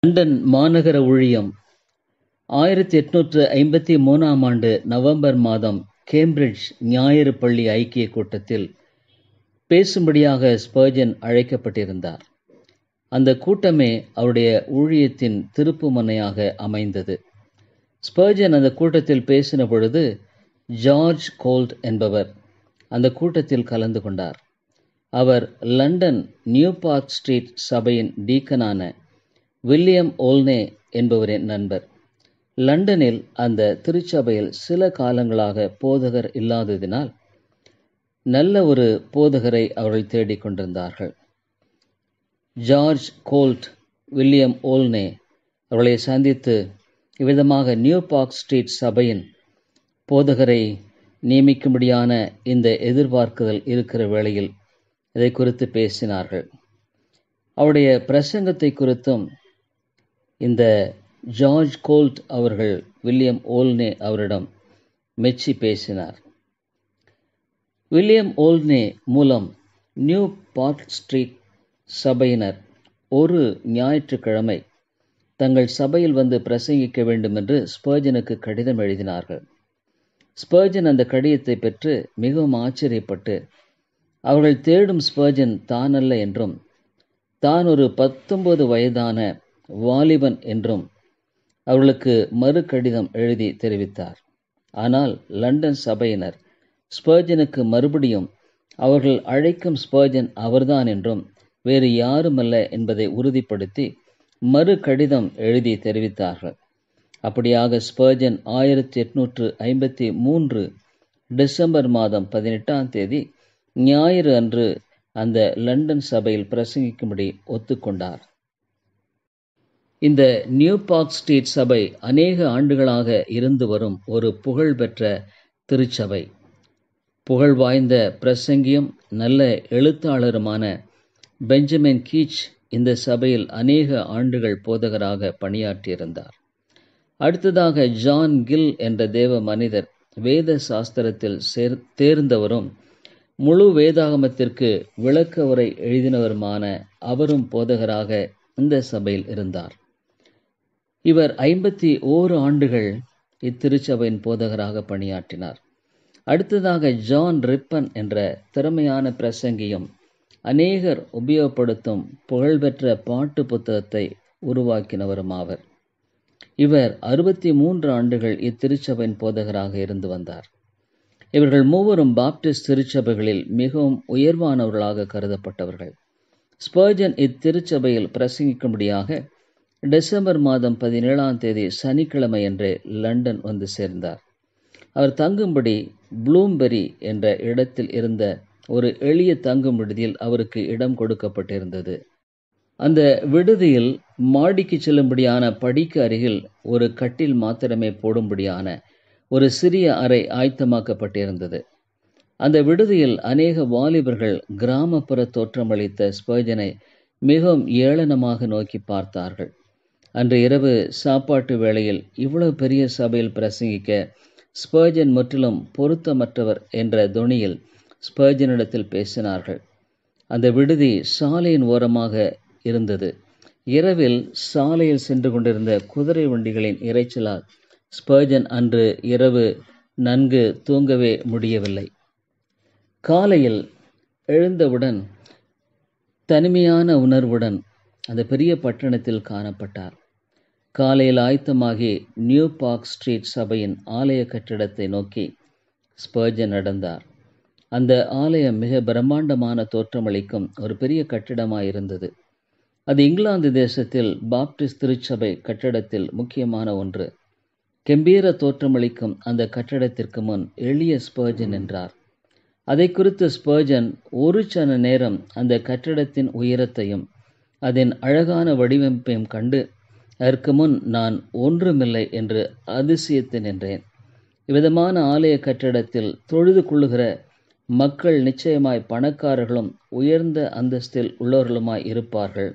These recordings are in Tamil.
லண்டன் மாநகர ஊழியம் ஆயிரத்தி எட்நூற்று ஐம்பத்தி மூணாம் ஆண்டு நவம்பர் மாதம் கேம்பிரிட்ஜ் ஞாயிறு பள்ளி ஐக்கிய கூட்டத்தில் பேசும்படியாக ஸ்பர்ஜன் அழைக்கப்பட்டிருந்தார் அந்த கூட்டமே அவருடைய ஊழியத்தின் திருப்புமுனையாக அமைந்தது ஸ்பர்ஜன் அந்த கூட்டத்தில் பேசின பொழுது ஜார்ஜ் கோல்ட் என்பவர் அந்த கூட்டத்தில் கலந்து கொண்டார் அவர் லண்டன் நியூ பார்க் ஸ்ட்ரீட் சபையின் டீக்கனான வில்லியம் ஓல்னே என்பவரின் நண்பர் லண்டனில் அந்த திருச்சபையில் சில காலங்களாக போதகர் இல்லாததினால் நல்ல ஒரு போதகரை அவர்கள் தேடிக் கொண்டிருந்தார்கள் ஜார்ஜ் கோல்ட் வில்லியம் ஓல்னே அவர்களை சந்தித்து இவ்விதமாக நியூ பார்க் ஸ்ட்ரீட் சபையின் போதகரை நியமிக்கும்படியான இந்த எதிர்பார்க்குதல் இருக்கிற வேளையில் இதை குறித்து பேசினார்கள் அவருடைய பிரசங்கத்தை குறித்தும் இந்த ஜார்ஜ் கோல்ட் அவர்கள் வில்லியம் ஓல்னே அவரிடம் மெச்சி பேசினார் வில்லியம் ஓல்னே மூலம் நியூ பார்க் ஸ்ட்ரீட் சபையினர் ஒரு ஞாயிற்றுக்கிழமை தங்கள் சபையில் வந்து பிரசங்கிக்க வேண்டும் என்று ஸ்பர்ஜனுக்கு கடிதம் எழுதினார்கள் ஸ்பர்ஜன் அந்த கடிதத்தை பெற்று மிகவும் ஆச்சரியப்பட்டு அவர்கள் தேடும் ஸ்பர்ஜன் தானல்ல என்றும் தான் ஒரு பத்தொன்பது வயதான வாலிபன் என்றும் அவர்களுக்கு மறு கடிதம் எழுதி தெரிவித்தார் ஆனால் லண்டன் சபையினர் ஸ்பர்ஜனுக்கு மறுபடியும் அவர்கள் அழைக்கும் ஸ்பர்ஜன் அவர்தான் என்றும் வேறு யாருமல்ல என்பதை உறுதிப்படுத்தி மறு கடிதம் எழுதி தெரிவித்தார்கள் அப்படியாக ஸ்பர்ஜன் ஆயிரத்தி எட்நூற்று ஐம்பத்தி மூன்று டிசம்பர் மாதம் பதினெட்டாம் தேதி ஞாயிறு அன்று அந்த லண்டன் சபையில் பிரசங்கிக்கும்படி ஒத்துக்கொண்டார் இந்த நியூ பார்க் ஸ்ட்ரீட் சபை அநேக ஆண்டுகளாக இருந்து வரும் ஒரு புகழ்பெற்ற திருச்சபை புகழ் வாய்ந்த பிரசங்கியும் நல்ல எழுத்தாளருமான பெஞ்சமின் கீச் இந்த சபையில் அநேக ஆண்டுகள் போதகராக பணியாற்றியிருந்தார் அடுத்ததாக ஜான் கில் என்ற தேவ மனிதர் வேத சாஸ்திரத்தில் சேர் தேர்ந்தவரும் முழு வேதாகமத்திற்கு விளக்க உரை எழுதினவருமான அவரும் போதகராக இந்த சபையில் இருந்தார் இவர் ஐம்பத்தி ஓரு ஆண்டுகள் இத்திருச்சபையின் போதகராக பணியாற்றினார் அடுத்ததாக ஜான் ரிப்பன் என்ற திறமையான பிரசங்கியும் அநேகர் உபயோகப்படுத்தும் புகழ்பெற்ற பாட்டு புத்தகத்தை உருவாக்கினவருமாவர் இவர் அறுபத்தி மூன்று ஆண்டுகள் இத்திருச்சபையின் போதகராக இருந்து வந்தார் இவர்கள் மூவரும் பாப்டிஸ்ட் திருச்சபைகளில் மிகவும் உயர்வானவர்களாக கருதப்பட்டவர்கள் ஸ்பர்ஜன் இத்திருச்சபையில் பிரசங்கிக்கும்படியாக டிசம்பர் மாதம் பதினேழாம் தேதி சனிக்கிழமை அன்றே லண்டன் வந்து சேர்ந்தார் அவர் தங்கும்படி ப்ளூம்பெரி என்ற இடத்தில் இருந்த ஒரு எளிய தங்கும் விடுதியில் அவருக்கு இடம் கொடுக்கப்பட்டிருந்தது அந்த விடுதியில் மாடிக்கு செல்லும்படியான படிக்கு அருகில் ஒரு கட்டில் மாத்திரமே போடும்படியான ஒரு சிறிய அறை ஆயத்தமாக்கப்பட்டிருந்தது அந்த விடுதியில் அநேக வாலிபர்கள் கிராமப்புற தோற்றமளித்த ஸ்பர்ஜனை மிகவும் ஏளனமாக நோக்கி பார்த்தார்கள் அன்று இரவு சாப்பாட்டு வேளையில் இவ்வளவு பெரிய சபையில் பிரசங்கிக்க ஸ்பர்ஜன் முற்றிலும் பொருத்தமற்றவர் என்ற துணியில் ஸ்பர்ஜனிடத்தில் பேசினார்கள் அந்த விடுதி சாலையின் ஓரமாக இருந்தது இரவில் சாலையில் சென்று கொண்டிருந்த குதிரை வண்டிகளின் இறைச்சலால் ஸ்பர்ஜன் அன்று இரவு நன்கு தூங்கவே முடியவில்லை காலையில் எழுந்தவுடன் தனிமையான உணர்வுடன் அந்த பெரிய பட்டணத்தில் காணப்பட்டார் காலையில் ஆயத்தமாகி நியூ பார்க் ஸ்ட்ரீட் சபையின் ஆலய கட்டிடத்தை நோக்கி ஸ்பர்ஜன் நடந்தார் அந்த ஆலயம் மிக பிரம்மாண்டமான தோற்றமளிக்கும் ஒரு பெரிய கட்டிடமாயிருந்தது அது இங்கிலாந்து தேசத்தில் பாப்டிஸ்ட் திருச்சபை கட்டிடத்தில் முக்கியமான ஒன்று கெம்பீர தோற்றமளிக்கும் அந்த கட்டடத்திற்கு முன் எளிய ஸ்பர்ஜன் என்றார் அதை குறித்து ஸ்பர்ஜன் ஒரு சன நேரம் அந்த கட்டிடத்தின் உயரத்தையும் அதன் அழகான வடிவமைப்பையும் கண்டு அதற்கு முன் நான் ஒன்றுமில்லை என்று அதிசயத்து நின்றேன் இவ்விதமான ஆலய கட்டிடத்தில் தொழுது கொள்ளுகிற மக்கள் நிச்சயமாய் பணக்காரர்களும் உயர்ந்த அந்தஸ்தில் உள்ளவர்களுமாய் இருப்பார்கள்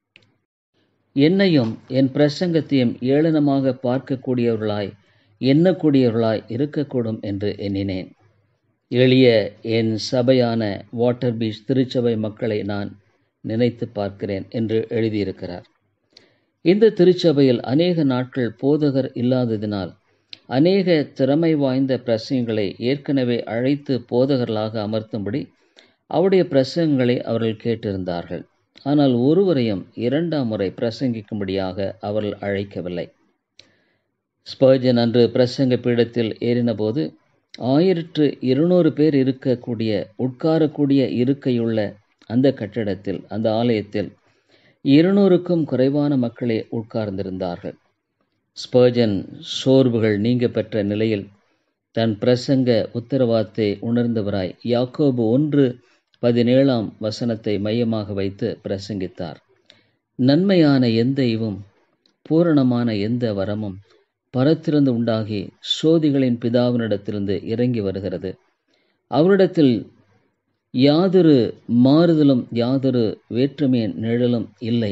என்னையும் என் பிரசங்கத்தையும் ஏளனமாக பார்க்கக்கூடியவர்களாய் எண்ணக்கூடியவர்களாய் இருக்கக்கூடும் என்று எண்ணினேன் எளிய என் சபையான வாட்டர் பீச் திருச்சபை மக்களை நான் நினைத்து பார்க்கிறேன் என்று எழுதியிருக்கிறார் இந்த திருச்சபையில் அநேக நாட்கள் போதகர் இல்லாததினால் அநேக திறமை வாய்ந்த பிரசங்களை ஏற்கனவே அழைத்து போதகர்களாக அமர்த்தும்படி அவருடைய பிரசங்களை அவர்கள் கேட்டிருந்தார்கள் ஆனால் ஒருவரையும் இரண்டாம் முறை பிரசங்கிக்கும்படியாக அவர்கள் அழைக்கவில்லை ஸ்பர்ஜன் அன்று பிரசங்க பீடத்தில் ஏறினபோது ஆயிரத்து இருநூறு பேர் இருக்கக்கூடிய உட்காரக்கூடிய இருக்கையுள்ள அந்த கட்டிடத்தில் அந்த ஆலயத்தில் இருநூறுக்கும் குறைவான மக்களே உட்கார்ந்திருந்தார்கள் ஸ்பர்ஜன் சோர்வுகள் நீங்க பெற்ற நிலையில் தன் பிரசங்க உத்தரவாதத்தை உணர்ந்தவராய் யாக்கோபு ஒன்று பதினேழாம் வசனத்தை மையமாக வைத்து பிரசங்கித்தார் நன்மையான எந்த இவும் பூரணமான எந்த வரமும் பரத்திலிருந்து உண்டாகி சோதிகளின் பிதாவினிடத்திலிருந்து இறங்கி வருகிறது அவரிடத்தில் யாதொரு மாறுதலும் யாதொரு வேற்றுமையின் நிழலும் இல்லை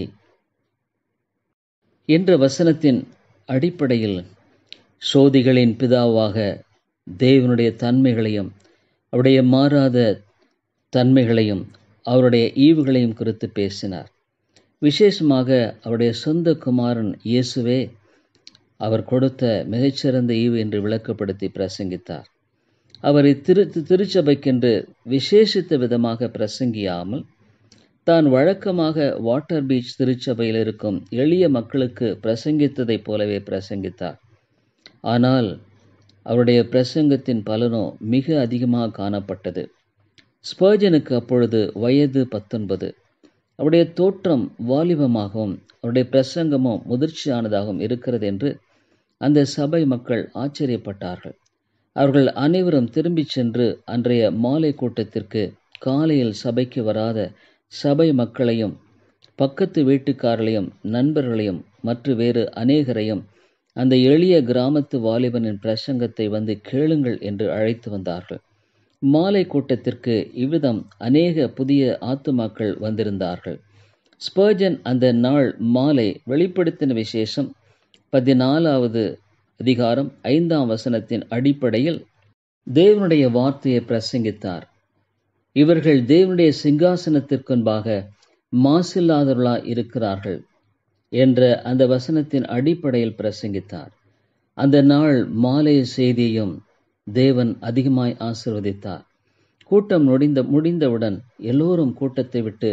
என்ற வசனத்தின் அடிப்படையில் சோதிகளின் பிதாவாக தேவனுடைய தன்மைகளையும் அவருடைய மாறாத தன்மைகளையும் அவருடைய ஈவுகளையும் குறித்து பேசினார் விசேஷமாக அவருடைய சொந்த குமாரன் இயேசுவே அவர் கொடுத்த மிகச்சிறந்த ஈவு என்று விளக்கப்படுத்தி பிரசங்கித்தார் அவர் இத்திரு திருச்சபைக்கென்று விசேஷித்த விதமாக பிரசங்கியாமல் தான் வழக்கமாக வாட்டர் பீச் திருச்சபையில் இருக்கும் எளிய மக்களுக்கு பிரசங்கித்ததைப் போலவே பிரசங்கித்தார் ஆனால் அவருடைய பிரசங்கத்தின் பலனோ மிக அதிகமாக காணப்பட்டது ஸ்பர்ஜனுக்கு அப்பொழுது வயது பத்தொன்பது அவருடைய தோற்றம் வாலிபமாகவும் அவருடைய பிரசங்கமும் முதிர்ச்சியானதாகவும் இருக்கிறது என்று அந்த சபை மக்கள் ஆச்சரியப்பட்டார்கள் அவர்கள் அனைவரும் திரும்பிச் சென்று அன்றைய மாலை கூட்டத்திற்கு காலையில் சபைக்கு வராத சபை மக்களையும் பக்கத்து வீட்டுக்காரர்களையும் நண்பர்களையும் மற்ற வேறு அநேகரையும் அந்த எளிய கிராமத்து வாலிபனின் பிரசங்கத்தை வந்து கேளுங்கள் என்று அழைத்து வந்தார்கள் மாலை கூட்டத்திற்கு இவ்விதம் அநேக புதிய ஆத்துமாக்கள் வந்திருந்தார்கள் ஸ்பர்ஜன் அந்த நாள் மாலை வெளிப்படுத்தின விசேஷம் பதினாலாவது அதிகாரம் ஐந்தாம் வசனத்தின் அடிப்படையில் தேவனுடைய வார்த்தையை பிரசங்கித்தார் இவர்கள் தேவனுடைய சிங்காசனத்திற்குன்பாக மாசில்லாதவர்களாய் இருக்கிறார்கள் என்ற அந்த வசனத்தின் அடிப்படையில் பிரசங்கித்தார் அந்த நாள் மாலை செய்தியையும் தேவன் அதிகமாய் ஆசிர்வதித்தார் கூட்டம் முடிந்த முடிந்தவுடன் எல்லோரும் கூட்டத்தை விட்டு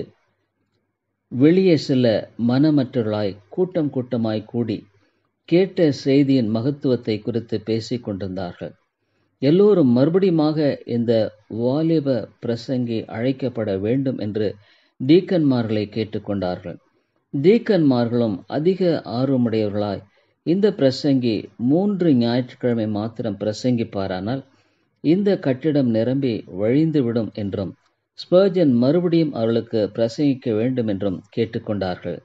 வெளியே செல்ல மனமற்றவர்களாய் கூட்டம் கூட்டமாய் கூடி கேட்ட செய்தியின் மகத்துவத்தை குறித்து பேசிக் கொண்டிருந்தார்கள் எல்லோரும் மறுபடியுமாக இந்த வாலிப பிரசங்கி அழைக்கப்பட வேண்டும் என்று டீக்கன்மார்களை கேட்டுக்கொண்டார்கள் டீக்கன்மார்களும் அதிக ஆர்வமுடையவர்களாய் இந்த பிரசங்கி மூன்று ஞாயிற்றுக்கிழமை மாத்திரம் பிரசங்கிப்பாரானால் இந்த கட்டிடம் நிரம்பி வழிந்துவிடும் என்றும் ஸ்பர்ஜன் மறுபடியும் அவர்களுக்கு பிரசங்கிக்க வேண்டும் என்றும் கேட்டுக்கொண்டார்கள்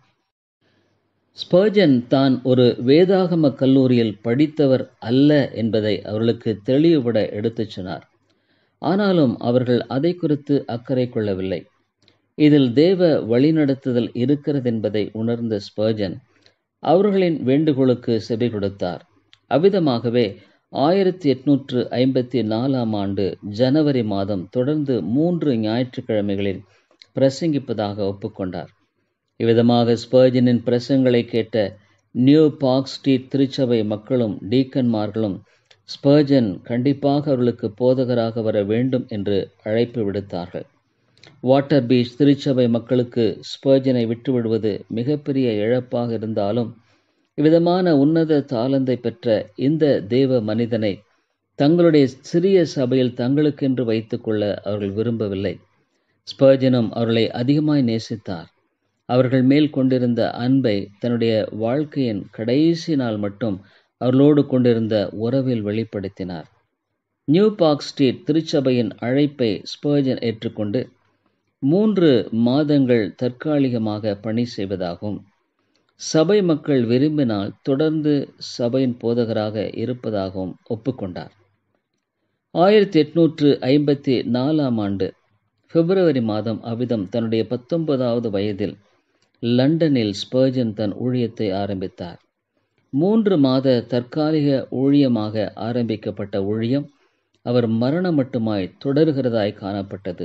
ஸ்பர்ஜன் தான் ஒரு வேதாகம கல்லூரியில் படித்தவர் அல்ல என்பதை அவர்களுக்கு தெளிவுபட எடுத்துச் சொன்னார் ஆனாலும் அவர்கள் அதை குறித்து அக்கறை கொள்ளவில்லை இதில் தேவ வழிநடத்துதல் இருக்கிறது என்பதை உணர்ந்த ஸ்பர்ஜன் அவர்களின் வேண்டுகோளுக்கு செவி கொடுத்தார் அவ்விதமாகவே ஆயிரத்தி எட்நூற்று ஐம்பத்தி நாலாம் ஆண்டு ஜனவரி மாதம் தொடர்ந்து மூன்று ஞாயிற்றுக்கிழமைகளில் பிரசங்கிப்பதாக ஒப்புக்கொண்டார் இவ்விதமாக ஸ்பர்ஜனின் பிரசங்களை கேட்ட நியூ பார்க் ஸ்ட்ரீட் திருச்சபை மக்களும் டீக்கன்மார்களும் ஸ்பர்ஜன் கண்டிப்பாக அவர்களுக்கு போதகராக வர வேண்டும் என்று அழைப்பு விடுத்தார்கள் வாட்டர் பீச் திருச்சபை மக்களுக்கு ஸ்பர்ஜனை விட்டுவிடுவது மிகப்பெரிய இழப்பாக இருந்தாலும் இவ்விதமான உன்னத தாளந்தை பெற்ற இந்த தேவ மனிதனை தங்களுடைய சிறிய சபையில் தங்களுக்கென்று வைத்துக்கொள்ள அவர்கள் விரும்பவில்லை ஸ்பர்ஜனும் அவர்களை அதிகமாய் நேசித்தார் அவர்கள் மேல் கொண்டிருந்த அன்பை தன்னுடைய வாழ்க்கையின் கடைசி நாள் மட்டும் அவர்களோடு கொண்டிருந்த உறவில் வெளிப்படுத்தினார் நியூ பார்க் ஸ்ட்ரீட் திருச்சபையின் அழைப்பை ஸ்பர்ஜன் ஏற்றுக்கொண்டு மூன்று மாதங்கள் தற்காலிகமாக பணி செய்வதாகவும் சபை மக்கள் விரும்பினால் தொடர்ந்து சபையின் போதகராக இருப்பதாகவும் ஒப்புக்கொண்டார் ஆயிரத்தி எட்நூற்று ஐம்பத்தி நாலாம் ஆண்டு பிப்ரவரி மாதம் அவ்விதம் தன்னுடைய பத்தொன்பதாவது வயதில் லண்டனில் ஸ்பர்ஜன் தன் ஊழியத்தை ஆரம்பித்தார் மூன்று மாத தற்காலிக ஊழியமாக ஆரம்பிக்கப்பட்ட ஊழியம் அவர் மரணம் மட்டுமாய் தொடர்கிறதாய் காணப்பட்டது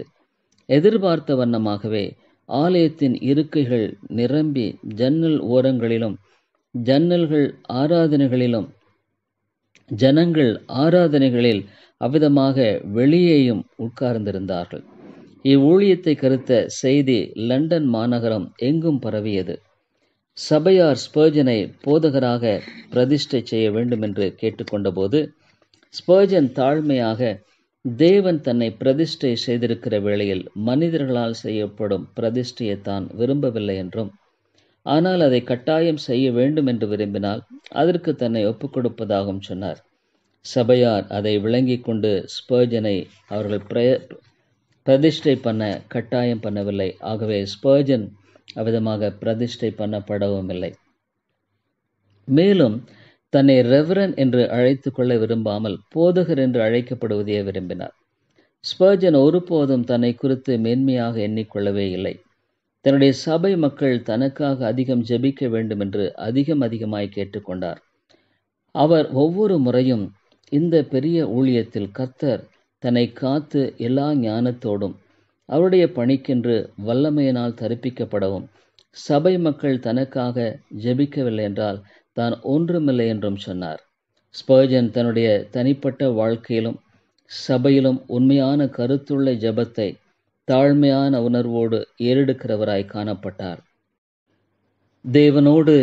எதிர்பார்த்த வண்ணமாகவே ஆலயத்தின் இருக்கைகள் நிரம்பி ஜன்னல் ஓரங்களிலும் ஜன்னல்கள் ஆராதனைகளிலும் ஜனங்கள் ஆராதனைகளில் அவ்விதமாக வெளியேயும் உட்கார்ந்திருந்தார்கள் இவ்வூழியத்தை கருத்த செய்தி லண்டன் மாநகரம் எங்கும் பரவியது சபையார் ஸ்பர்ஜனை போதகராக பிரதிஷ்டை செய்ய வேண்டும் என்று கேட்டுக்கொண்டபோது ஸ்பர்ஜன் தாழ்மையாக தேவன் தன்னை பிரதிஷ்டை செய்திருக்கிற வேளையில் மனிதர்களால் செய்யப்படும் பிரதிஷ்டையை தான் விரும்பவில்லை என்றும் ஆனால் அதை கட்டாயம் செய்ய வேண்டும் என்று விரும்பினால் அதற்கு தன்னை ஒப்புக் கொடுப்பதாகவும் சொன்னார் சபையார் அதை விளங்கி கொண்டு ஸ்பர்ஜனை அவர்கள் பிரய பிரதிஷ்டை பண்ண கட்டாயம் பண்ணவில்லை ஆகவே ஸ்பர்ஜன் அவ்விதமாக பிரதிஷ்டை பண்ணப்படவும் இல்லை மேலும் தன்னை ரெவரன் என்று அழைத்து கொள்ள விரும்பாமல் போதகர் என்று அழைக்கப்படுவதையே விரும்பினார் ஸ்பர்ஜன் ஒருபோதும் தன்னை குறித்து மேன்மையாக எண்ணிக்கொள்ளவே இல்லை தன்னுடைய சபை மக்கள் தனக்காக அதிகம் ஜெபிக்க வேண்டும் என்று அதிகம் அதிகமாய் கேட்டுக்கொண்டார் அவர் ஒவ்வொரு முறையும் இந்த பெரிய ஊழியத்தில் கர்த்தர் தன்னை காத்து எல்லா ஞானத்தோடும் அவருடைய பணிக்கென்று வல்லமையினால் தரிப்பிக்கப்படவும் சபை மக்கள் தனக்காக ஜெபிக்கவில்லை என்றால் தான் ஒன்றுமில்லை என்றும் சொன்னார் ஸ்பர்ஜன் தன்னுடைய தனிப்பட்ட வாழ்க்கையிலும் சபையிலும் உண்மையான கருத்துள்ள ஜெபத்தை தாழ்மையான உணர்வோடு ஏறெடுக்கிறவராய் காணப்பட்டார் தேவனோடு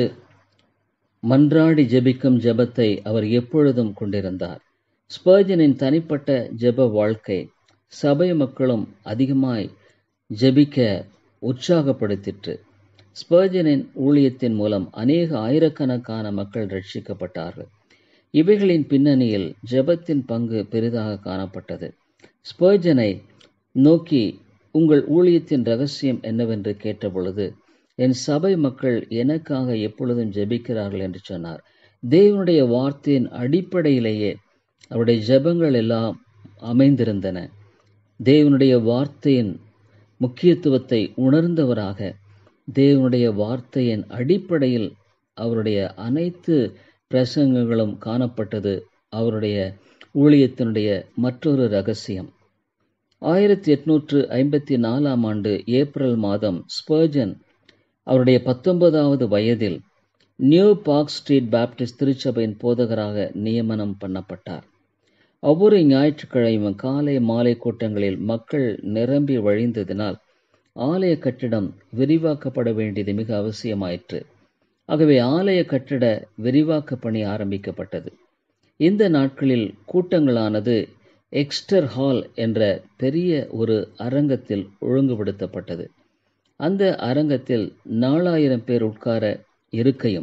மன்றாடி ஜெபிக்கும் ஜெபத்தை அவர் எப்பொழுதும் கொண்டிருந்தார் ஸ்பர்ஜனின் தனிப்பட்ட ஜெப வாழ்க்கை சபை மக்களும் அதிகமாய் ஜெபிக்க உற்சாகப்படுத்திற்று ஸ்பர்ஜனின் ஊழியத்தின் மூலம் அநேக ஆயிரக்கணக்கான மக்கள் ரட்சிக்கப்பட்டார்கள் இவைகளின் பின்னணியில் ஜெபத்தின் பங்கு பெரிதாக காணப்பட்டது ஸ்பர்ஜனை நோக்கி உங்கள் ஊழியத்தின் ரகசியம் என்னவென்று கேட்டபொழுது என் சபை மக்கள் எனக்காக எப்பொழுதும் ஜெபிக்கிறார்கள் என்று சொன்னார் தேவனுடைய வார்த்தையின் அடிப்படையிலேயே அவருடைய ஜெபங்கள் எல்லாம் அமைந்திருந்தன தேவனுடைய வார்த்தையின் முக்கியத்துவத்தை உணர்ந்தவராக தேவனுடைய வார்த்தையின் அடிப்படையில் அவருடைய அனைத்து பிரசங்கங்களும் காணப்பட்டது அவருடைய ஊழியத்தினுடைய மற்றொரு ரகசியம் ஆயிரத்தி எட்நூற்று ஐம்பத்தி நாலாம் ஆண்டு ஏப்ரல் மாதம் ஸ்பர்ஜன் அவருடைய பத்தொன்பதாவது வயதில் நியூ பார்க் ஸ்ட்ரீட் பாப்டிஸ்ட் திருச்சபையின் போதகராக நியமனம் பண்ணப்பட்டார் ஒவ்வொரு ஞாயிற்றுக்கிழமையும் காலை மாலை கூட்டங்களில் மக்கள் நிரம்பி வழிந்ததினால் ஆலய கட்டிடம் விரிவாக்கப்பட வேண்டியது மிக அவசியமாயிற்று ஆகவே ஆலய கட்டிட விரிவாக்க பணி ஆரம்பிக்கப்பட்டது இந்த நாட்களில் கூட்டங்களானது எக்ஸ்டர் ஹால் என்ற பெரிய ஒரு அரங்கத்தில் ஒழுங்குபடுத்தப்பட்டது அந்த அரங்கத்தில் நாலாயிரம் பேர் உட்கார இருக்கையும்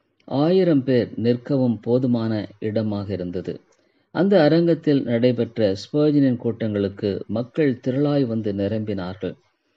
ஆயிரம் பேர் நிற்கவும் போதுமான இடமாக இருந்தது அந்த அரங்கத்தில் நடைபெற்ற ஸ்பர்ஜனின் கூட்டங்களுக்கு மக்கள் திரளாய் வந்து நிரம்பினார்கள்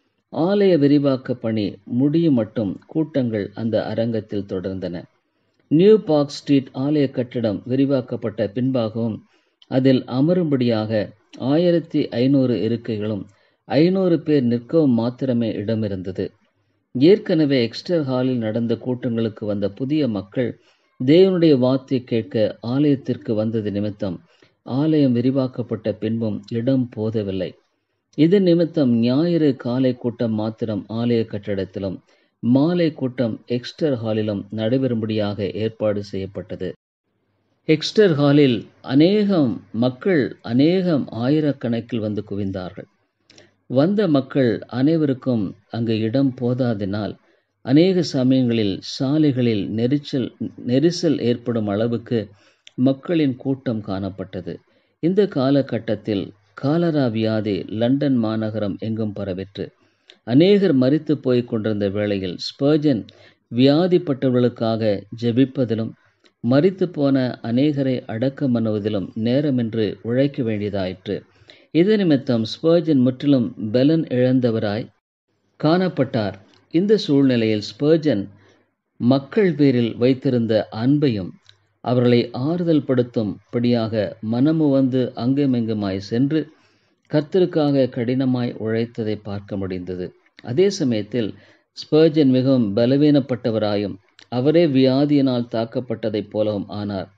ஆலய விரிவாக்க பணி முடியும் மட்டும் கூட்டங்கள் அந்த அரங்கத்தில் தொடர்ந்தன நியூ பார்க் ஸ்ட்ரீட் ஆலய கட்டிடம் விரிவாக்கப்பட்ட பின்பாகவும் அதில் அமரும்படியாக ஆயிரத்தி ஐநூறு இருக்கைகளும் ஐநூறு பேர் நிற்கவும் மாத்திரமே இடமிருந்தது ஏற்கனவே எக்ஸ்டர் ஹாலில் நடந்த கூட்டங்களுக்கு வந்த புதிய மக்கள் தேவனுடைய வார்த்தை கேட்க ஆலயத்திற்கு வந்தது நிமித்தம் ஆலயம் விரிவாக்கப்பட்ட பின்பும் இடம் போதவில்லை இது நிமித்தம் ஞாயிறு காலை கூட்டம் மாத்திரம் ஆலய கட்டடத்திலும் மாலை கூட்டம் எக்ஸ்டர் ஹாலிலும் நடைபெறும்படியாக ஏற்பாடு செய்யப்பட்டது எக்ஸ்டர் ஹாலில் அநேகம் மக்கள் அநேகம் ஆயிரக்கணக்கில் வந்து குவிந்தார்கள் வந்த மக்கள் அனைவருக்கும் அங்கு இடம் போதாதினால் அநேக சமயங்களில் சாலைகளில் நெரிச்சல் நெரிசல் ஏற்படும் அளவுக்கு மக்களின் கூட்டம் காணப்பட்டது இந்த காலகட்டத்தில் காலரா வியாதி லண்டன் மாநகரம் எங்கும் பரவிற்று அநேகர் மறித்து போய் கொண்டிருந்த வேளையில் ஸ்பர்ஜன் வியாதிப்பட்டவர்களுக்காக ஜெபிப்பதிலும் மறித்து போன அநேகரை அடக்கம் பண்ணுவதிலும் நேரமின்றி உழைக்க வேண்டியதாயிற்று இது நிமித்தம் ஸ்பர்ஜன் முற்றிலும் பலன் இழந்தவராய் காணப்பட்டார் இந்த சூழ்நிலையில் ஸ்பர்ஜன் மக்கள் பேரில் வைத்திருந்த அன்பையும் அவர்களை ஆறுதல் படுத்தும் படியாக மனமு வந்து அங்குமெங்குமாய் சென்று கர்த்தருக்காக கடினமாய் உழைத்ததை பார்க்க முடிந்தது அதே சமயத்தில் ஸ்பர்ஜன் மிகவும் பலவீனப்பட்டவராயும் அவரே வியாதியினால் தாக்கப்பட்டதைப் போலவும் ஆனார்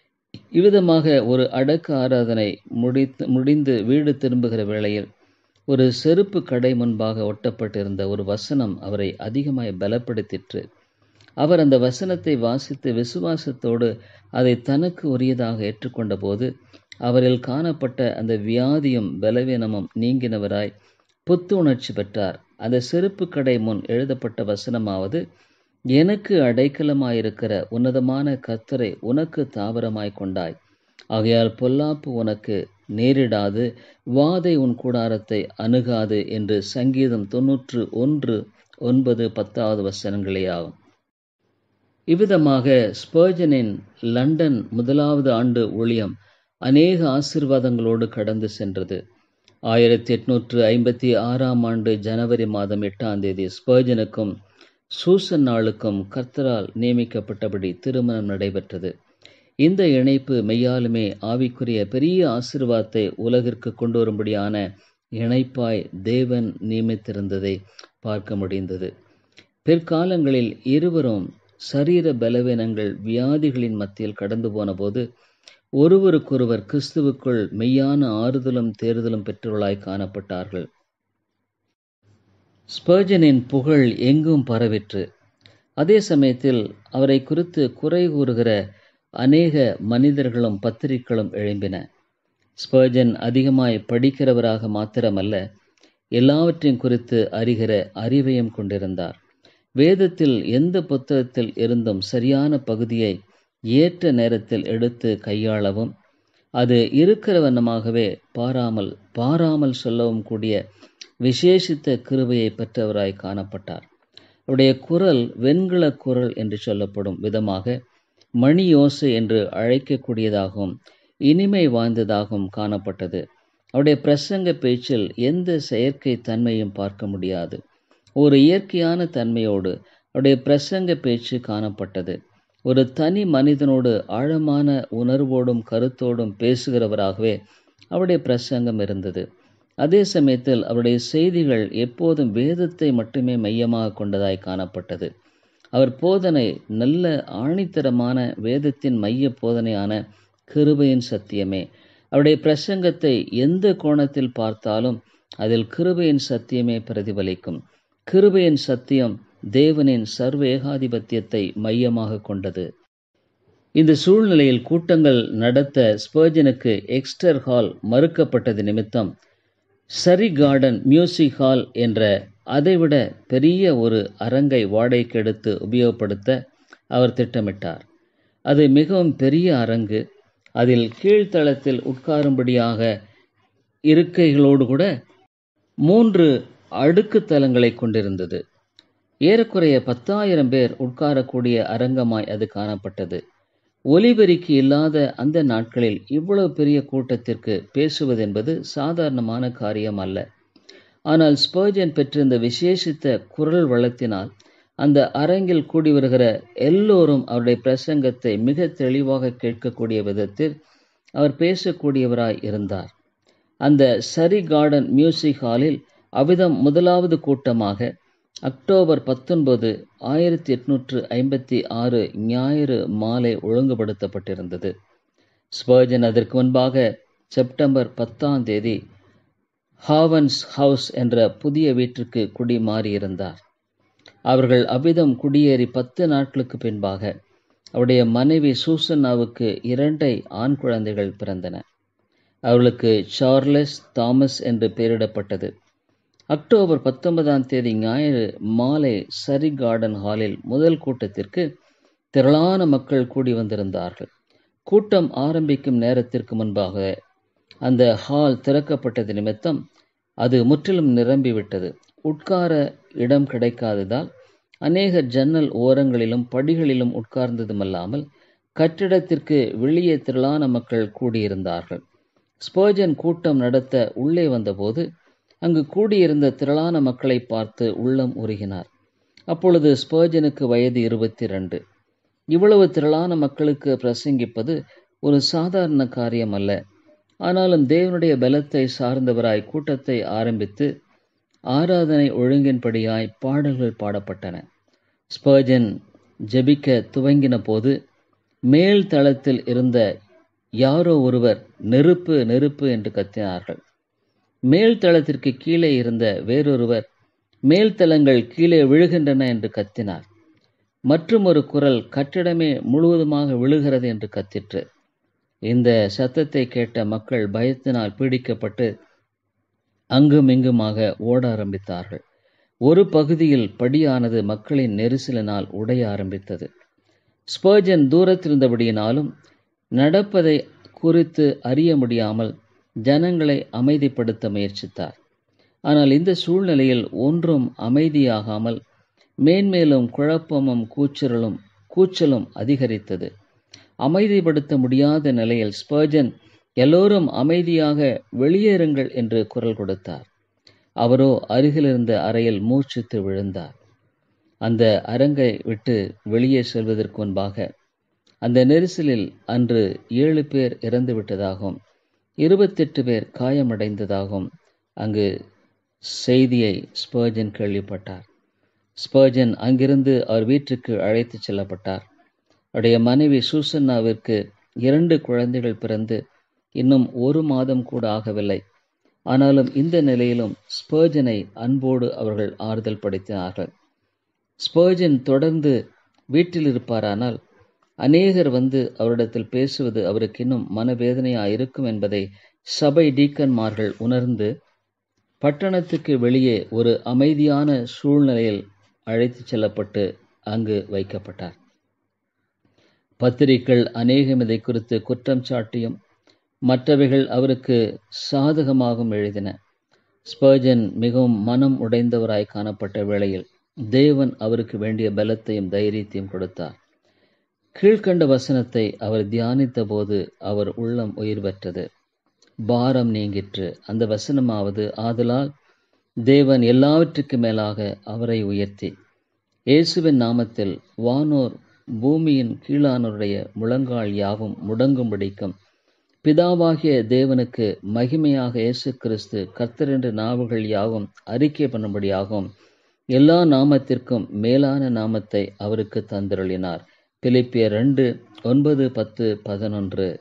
இவ்விதமாக ஒரு அடக்க ஆராதனை முடித்து முடிந்து வீடு திரும்புகிற வேளையில் ஒரு செருப்பு கடை முன்பாக ஒட்டப்பட்டிருந்த ஒரு வசனம் அவரை அதிகமாய் பலப்படுத்திற்று அவர் அந்த வசனத்தை வாசித்து விசுவாசத்தோடு அதை தனக்கு உரியதாக ஏற்றுக்கொண்ட போது அவரில் காணப்பட்ட அந்த வியாதியும் பலவீனமும் நீங்கினவராய் புத்துணர்ச்சி பெற்றார் அந்த செருப்பு கடை முன் எழுதப்பட்ட வசனமாவது எனக்கு அடைக்கலமாயிருக்கிற உன்னதமான கத்தரை உனக்கு தாவரமாய் கொண்டாய் ஆகையால் பொல்லாப்பு உனக்கு நேரிடாது வாதை உன் கூடாரத்தை அணுகாது என்று சங்கீதம் தொன்னூற்று ஒன்று ஒன்பது பத்தாவது வசனங்களே ஆகும் இவ்விதமாக ஸ்பர்ஜனின் லண்டன் முதலாவது ஆண்டு ஊழியம் அநேக ஆசிர்வாதங்களோடு கடந்து சென்றது ஆயிரத்தி எட்நூற்று ஐம்பத்தி ஆறாம் ஆண்டு ஜனவரி மாதம் எட்டாம் தேதி ஸ்பர்ஜனுக்கும் சூசன் நாளுக்கும் கர்த்தரால் நியமிக்கப்பட்டபடி திருமணம் நடைபெற்றது இந்த இணைப்பு மெய்யாலுமே ஆவிக்குரிய பெரிய ஆசிர்வாதத்தை உலகிற்கு கொண்டு வரும்படியான இணைப்பாய் தேவன் நியமித்திருந்ததை பார்க்க முடிந்தது பிற்காலங்களில் இருவரும் சரீர பலவீனங்கள் வியாதிகளின் மத்தியில் கடந்து போன போது ஒருவருக்கொருவர் கிறிஸ்துவுக்குள் மெய்யான ஆறுதலும் தேறுதலும் பெற்றவர்களாய் காணப்பட்டார்கள் ஸ்பர்ஜனின் புகழ் எங்கும் பரவிற்று அதே சமயத்தில் அவரை குறித்து குறை கூறுகிற அநேக மனிதர்களும் பத்திரிகளும் எழும்பின ஸ்பர்ஜன் அதிகமாய் படிக்கிறவராக மாத்திரமல்ல எல்லாவற்றையும் குறித்து அறிகிற அறிவையும் கொண்டிருந்தார் வேதத்தில் எந்த புத்தகத்தில் இருந்தும் சரியான பகுதியை ஏற்ற நேரத்தில் எடுத்து கையாளவும் அது இருக்கிற வண்ணமாகவே பாராமல் பாராமல் சொல்லவும் கூடிய விசேஷித்த கிருபையை பெற்றவராய் காணப்பட்டார் அவருடைய குரல் வெண்கல குரல் என்று சொல்லப்படும் விதமாக மணி யோசை என்று அழைக்கக்கூடியதாகவும் இனிமை வாய்ந்ததாகவும் காணப்பட்டது அவருடைய பிரசங்க பேச்சில் எந்த செயற்கை தன்மையும் பார்க்க முடியாது ஒரு இயற்கையான தன்மையோடு அவருடைய பிரசங்க பேச்சு காணப்பட்டது ஒரு தனி மனிதனோடு ஆழமான உணர்வோடும் கருத்தோடும் பேசுகிறவராகவே அவருடைய பிரசங்கம் இருந்தது அதே சமயத்தில் அவருடைய செய்திகள் எப்போதும் வேதத்தை மட்டுமே மையமாக கொண்டதாய் காணப்பட்டது அவர் போதனை நல்ல ஆணித்தரமான வேதத்தின் மைய போதனையான கிருபையின் சத்தியமே அவருடைய பிரசங்கத்தை எந்த கோணத்தில் பார்த்தாலும் அதில் கிருபையின் சத்தியமே பிரதிபலிக்கும் கிருபையின் சத்தியம் தேவனின் சர்வ ஏகாதிபத்தியத்தை மையமாக கொண்டது இந்த சூழ்நிலையில் கூட்டங்கள் நடத்த ஸ்பர்ஜனுக்கு எக்ஸ்டர் ஹால் மறுக்கப்பட்டது நிமித்தம் சரி கார்டன் மியூசிக் ஹால் என்ற அதைவிட பெரிய ஒரு அரங்கை வாடகைக்கு எடுத்து உபயோகப்படுத்த அவர் திட்டமிட்டார் அது மிகவும் பெரிய அரங்கு அதில் கீழ்த்தளத்தில் உட்காரும்படியாக இருக்கைகளோடு கூட மூன்று அடுக்கு தலங்களை கொண்டிருந்தது ஏறக்குறைய பத்தாயிரம் பேர் உட்காரக்கூடிய அரங்கமாய் அது காணப்பட்டது ஒலிபெருக்கி இல்லாத அந்த நாட்களில் இவ்வளவு பெரிய கூட்டத்திற்கு பேசுவது என்பது சாதாரணமான காரியம் அல்ல ஆனால் ஸ்பர்ஜன் பெற்றிருந்த விசேஷித்த குரல் வளத்தினால் அந்த அரங்கில் கூடி வருகிற எல்லோரும் அவருடைய பிரசங்கத்தை மிக தெளிவாக கேட்கக்கூடிய விதத்தில் அவர் பேசக்கூடியவராய் இருந்தார் அந்த சரி கார்டன் மியூசிக் ஹாலில் அவ்விதம் முதலாவது கூட்டமாக அக்டோபர் பத்தொன்பது ஆயிரத்தி எட்நூற்று ஐம்பத்தி ஆறு ஞாயிறு மாலை ஒழுங்குபடுத்தப்பட்டிருந்தது ஸ்பர்ஜன் அதற்கு முன்பாக செப்டம்பர் பத்தாம் தேதி ஹாவன்ஸ் ஹவுஸ் என்ற புதிய வீட்டிற்கு குடி மாறியிருந்தார் அவர்கள் அவ்விதம் குடியேறி பத்து நாட்களுக்கு பின்பாக அவருடைய மனைவி சூசன்னாவுக்கு இரண்டை ஆண் குழந்தைகள் பிறந்தன அவர்களுக்கு சார்லஸ் தாமஸ் என்று பெயரிடப்பட்டது அக்டோபர் பத்தொன்பதாம் தேதி ஞாயிறு மாலை சரி கார்டன் ஹாலில் முதல் கூட்டத்திற்கு திரளான மக்கள் கூடி வந்திருந்தார்கள் கூட்டம் ஆரம்பிக்கும் நேரத்திற்கு முன்பாக அந்த ஹால் திறக்கப்பட்டது நிமித்தம் அது முற்றிலும் நிரம்பிவிட்டது உட்கார இடம் கிடைக்காததால் அநேக ஜன்னல் ஓரங்களிலும் படிகளிலும் உட்கார்ந்ததுமல்லாமல் கட்டிடத்திற்கு வெளியே திரளான மக்கள் கூடியிருந்தார்கள் ஸ்போஜன் கூட்டம் நடத்த உள்ளே வந்தபோது அங்கு கூடியிருந்த திரளான மக்களை பார்த்து உள்ளம் உருகினார் அப்பொழுது ஸ்பர்ஜனுக்கு வயது இருபத்தி ரெண்டு இவ்வளவு திரளான மக்களுக்கு பிரசங்கிப்பது ஒரு சாதாரண காரியம் அல்ல ஆனாலும் தேவனுடைய பலத்தை சார்ந்தவராய் கூட்டத்தை ஆரம்பித்து ஆராதனை ஒழுங்கின்படியாய் பாடல்கள் பாடப்பட்டன ஸ்பர்ஜன் ஜெபிக்க துவங்கின போது மேல் தளத்தில் இருந்த யாரோ ஒருவர் நெருப்பு நெருப்பு என்று கத்தினார்கள் மேல் தளத்திற்கு கீழே இருந்த வேறொருவர் மேல் தளங்கள் கீழே விழுகின்றன என்று கத்தினார் மற்றும் ஒரு குரல் கட்டிடமே முழுவதுமாக விழுகிறது என்று கத்திற்று இந்த சத்தத்தை கேட்ட மக்கள் பயத்தினால் பீடிக்கப்பட்டு அங்கும் இங்குமாக ஓட ஆரம்பித்தார்கள் ஒரு பகுதியில் படியானது மக்களின் நெரிசலினால் உடைய ஆரம்பித்தது ஸ்பர்ஜன் தூரத்திருந்தபடியினாலும் நடப்பதை குறித்து அறிய முடியாமல் ஜனங்களை அமைதிப்படுத்த முயற்சித்தார் ஆனால் இந்த சூழ்நிலையில் ஒன்றும் அமைதியாகாமல் மேன்மேலும் குழப்பமும் கூச்சலும் கூச்சலும் அதிகரித்தது அமைதிப்படுத்த முடியாத நிலையில் ஸ்பர்ஜன் எல்லோரும் அமைதியாக வெளியேறுங்கள் என்று குரல் கொடுத்தார் அவரோ அருகிலிருந்த அறையில் மூச்சித்து விழுந்தார் அந்த அரங்கை விட்டு வெளியே செல்வதற்கு முன்பாக அந்த நெரிசலில் அன்று ஏழு பேர் இறந்து விட்டதாகவும் இருபத்தெட்டு பேர் காயமடைந்ததாகவும் அங்கு செய்தியை ஸ்பர்ஜன் கேள்விப்பட்டார் ஸ்பர்ஜன் அங்கிருந்து அவர் வீட்டுக்கு அழைத்துச் செல்லப்பட்டார் அவருடைய மனைவி சூசன்னாவிற்கு இரண்டு குழந்தைகள் பிறந்து இன்னும் ஒரு மாதம் கூட ஆகவில்லை ஆனாலும் இந்த நிலையிலும் ஸ்பர்ஜனை அன்போடு அவர்கள் ஆறுதல் படுத்தினார்கள் ஸ்பர்ஜன் தொடர்ந்து வீட்டில் இருப்பாரானால் அநேகர் வந்து அவரிடத்தில் பேசுவது அவருக்கு இன்னும் மனவேதனையாக இருக்கும் என்பதை சபை டீக்கன்மார்கள் உணர்ந்து பட்டணத்துக்கு வெளியே ஒரு அமைதியான சூழ்நிலையில் அழைத்துச் செல்லப்பட்டு அங்கு வைக்கப்பட்டார் பத்திரிகைகள் அநேகம் இதை குறித்து குற்றம் சாட்டியும் மற்றவைகள் அவருக்கு சாதகமாகவும் எழுதின ஸ்பர்ஜன் மிகவும் மனம் உடைந்தவராய் காணப்பட்ட வேளையில் தேவன் அவருக்கு வேண்டிய பலத்தையும் தைரியத்தையும் கொடுத்தார் கீழ்கண்ட வசனத்தை அவர் தியானித்த போது அவர் உள்ளம் உயிர் பெற்றது பாரம் நீங்கிற்று அந்த வசனமாவது ஆதலால் தேவன் எல்லாவற்றுக்கு மேலாக அவரை உயர்த்தி இயேசுவின் நாமத்தில் வானோர் பூமியின் கீழானோருடைய முழங்கால் யாவும் முடங்கும்படிக்கும் பிதாவாகிய தேவனுக்கு மகிமையாக இயேசு கிறிஸ்து கர்த்தர் என்ற நாவுகள் யாவும் அறிக்கை பண்ணும்படியாகவும் எல்லா நாமத்திற்கும் மேலான நாமத்தை அவருக்கு தந்திருளினார் பிலிப்பிய ரெண்டு ஒன்பது பத்து பதினொன்று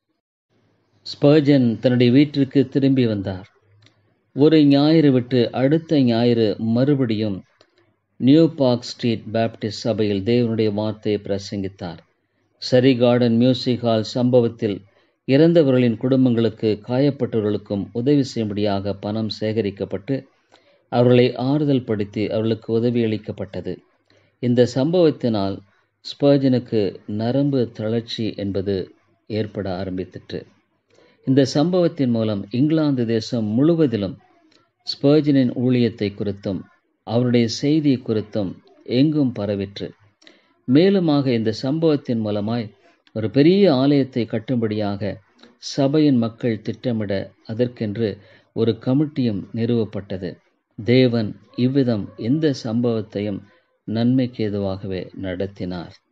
ஸ்பர்ஜன் தன்னுடைய வீட்டிற்கு திரும்பி வந்தார் ஒரு ஞாயிறு விட்டு அடுத்த ஞாயிறு மறுபடியும் நியூ பார்க் ஸ்ட்ரீட் பேப்டிஸ்ட் சபையில் தேவனுடைய வார்த்தையை பிரசங்கித்தார் சரி கார்டன் மியூசிக் ஹால் சம்பவத்தில் இறந்தவர்களின் குடும்பங்களுக்கு காயப்பட்டவர்களுக்கும் உதவி செய்யும்படியாக பணம் சேகரிக்கப்பட்டு அவர்களை ஆறுதல் படுத்தி அவர்களுக்கு உதவி அளிக்கப்பட்டது இந்த சம்பவத்தினால் ஸ்பர்ஜனுக்கு நரம்பு தளர்ச்சி என்பது ஏற்பட ஆரம்பித்திற்று இந்த சம்பவத்தின் மூலம் இங்கிலாந்து தேசம் முழுவதிலும் ஸ்பர்ஜனின் ஊழியத்தை குறித்தும் அவருடைய செய்தி குறித்தும் எங்கும் பரவிற்று மேலுமாக இந்த சம்பவத்தின் மூலமாய் ஒரு பெரிய ஆலயத்தை கட்டும்படியாக சபையின் மக்கள் திட்டமிட அதற்கென்று ஒரு கமிட்டியும் நிறுவப்பட்டது தேவன் இவ்விதம் எந்த சம்பவத்தையும் நன்மைக்கு ஏதுவாகவே நடத்தினார்